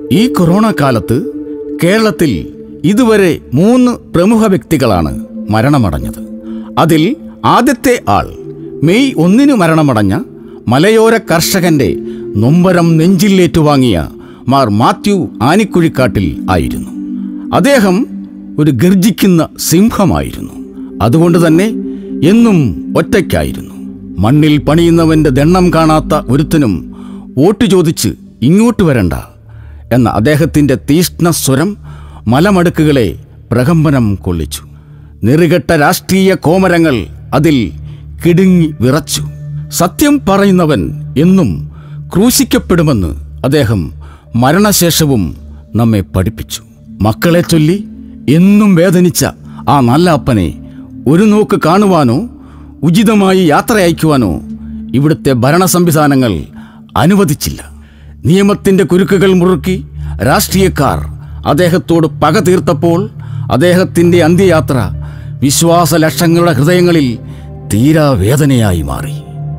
ഈ കൊറോണ കാലത്ത് കേരളത്തിൽ ഇതുവരെ മൂന്ന് പ്രമുഖ വ്യക്തികളാണ് മരണമടഞ്ഞത് അതിൽ ആദ്യത്തെ ആൾ മെയ് ഒന്നിന് മരണമടഞ്ഞ മലയോര കർഷകന്റെ നൊമ്പരം നെഞ്ചിലേറ്റുവാങ്ങിയ മാർ മാത്യു ആനിക്കുഴിക്കാട്ടിൽ ആയിരുന്നു അദ്ദേഹം ഒരു ഗർജിക്കുന്ന സിംഹമായിരുന്നു അതുകൊണ്ട് തന്നെ എന്നും ഒറ്റയ്ക്കായിരുന്നു മണ്ണിൽ പണിയുന്നവന്റെ ദണ്ണം കാണാത്ത ഒരുത്തനും വോട്ട് ചോദിച്ച് ഇങ്ങോട്ട് വരണ്ട എന്ന അദ്ദേഹത്തിന്റെ തീഷ്ണ സ്വരം മലമടുക്കുകളെ പ്രകമ്പനം കൊള്ളിച്ചു നെറുകെട്ട രാഷ്ട്രീയ കോമരങ്ങൾ അതിൽ കിടുങ്ങി വിറച്ചു സത്യം പറയുന്നവൻ എന്നും ക്രൂശിക്കപ്പെടുമെന്ന് അദ്ദേഹം മരണശേഷവും നമ്മെ പഠിപ്പിച്ചു മക്കളെ ചൊല്ലി എന്നും വേദനിച്ച ആ നല്ല അപ്പനെ ഒരു നോക്ക് കാണുവാനോ ഉചിതമായി യാത്ര അയക്കുവാനോ ഇവിടുത്തെ ഭരണ സംവിധാനങ്ങൾ അനുവദിച്ചില്ല നിയമത്തിന്റെ കുരുക്കുകൾ മുറുക്കി രാഷ്ട്രീയക്കാർ അദ്ദേഹത്തോട് പക തീർത്തപ്പോൾ അദ്ദേഹത്തിന്റെ അന്ത്യയാത്ര വിശ്വാസ ലക്ഷങ്ങളുടെ ഹൃദയങ്ങളിൽ തീരാവേദനയായി മാറി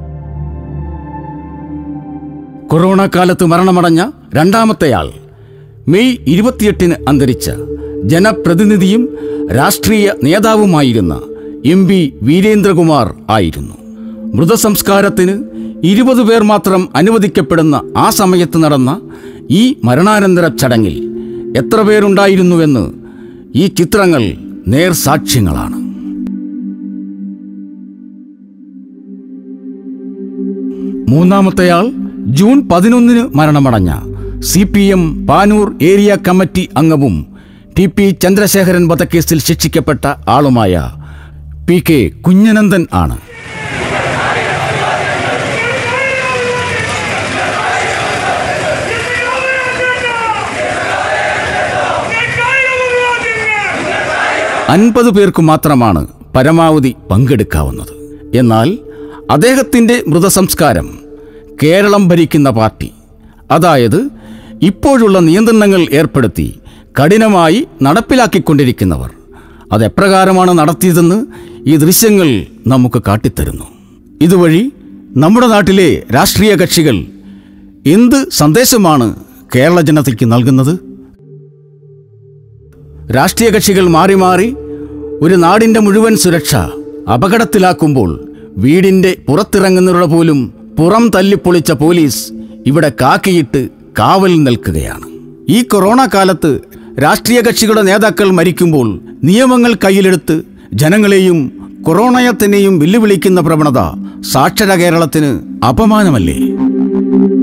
കൊറോണ കാലത്ത് മരണമടഞ്ഞ രണ്ടാമത്തെയാൾ മെയ് ഇരുപത്തിയെട്ടിന് അന്തരിച്ച ജനപ്രതിനിധിയും രാഷ്ട്രീയ നേതാവുമായിരുന്ന എം പി വീരേന്ദ്രകുമാർ ആയിരുന്നു മൃതസംസ്കാരത്തിന് ഇരുപത് പേർ മാത്രം അനുവദിക്കപ്പെടുന്ന ആ സമയത്ത് നടന്ന ഈ മരണാനന്തര ചടങ്ങിൽ എത്ര പേരുണ്ടായിരുന്നുവെന്ന് ഈ ചിത്രങ്ങൾ നേർസാക്ഷ്യങ്ങളാണ് മൂന്നാമത്തെയാൾ ജൂൺ പതിനൊന്നിന് മരണമടഞ്ഞ C P M Panoor area committee അംഗവും ടി പി ചന്ദ്രശേഖരൻ വധക്കേസിൽ ശിക്ഷിക്കപ്പെട്ട ആളുമായ പി കെ കുഞ്ഞനന്ദൻ ആണ് അൻപത് പേർക്ക് മാത്രമാണ് പരമാവധി പങ്കെടുക്കാവുന്നത് എന്നാൽ അദ്ദേഹത്തിൻ്റെ മൃതസംസ്കാരം കേരളം ഭരിക്കുന്ന പാർട്ടി അതായത് ഇപ്പോഴുള്ള നിയന്ത്രണങ്ങൾ ഏർപ്പെടുത്തി കഠിനമായി നടപ്പിലാക്കിക്കൊണ്ടിരിക്കുന്നവർ അതെപ്രകാരമാണ് നടത്തിയതെന്ന് ഈ ദൃശ്യങ്ങൾ നമുക്ക് കാട്ടിത്തരുന്നു ഇതുവഴി നമ്മുടെ നാട്ടിലെ രാഷ്ട്രീയ കക്ഷികൾ എന്ത് സന്ദേശമാണ് കേരള ജനതയ്ക്ക് നൽകുന്നത് രാഷ്ട്രീയ കക്ഷികൾ മാറി മാറി ഒരു നാടിന്റെ മുഴുവൻ സുരക്ഷ അപകടത്തിലാക്കുമ്പോൾ വീടിന്റെ പുറത്തിറങ്ങുന്നവരുടെ പോലും പുറം തല്ലിപ്പൊളിച്ച പോലീസ് ഇവിടെ കാക്കിയിട്ട് കാവൽ നിൽക്കുകയാണ് ഈ കൊറോണ കാലത്ത് രാഷ്ട്രീയ കക്ഷികളുടെ നേതാക്കൾ മരിക്കുമ്പോൾ നിയമങ്ങൾ കയ്യിലെടുത്ത് ജനങ്ങളെയും കൊറോണയെ തന്നെയും വെല്ലുവിളിക്കുന്ന പ്രവണത സാക്ഷര കേരളത്തിന് അപമാനമല്ലേ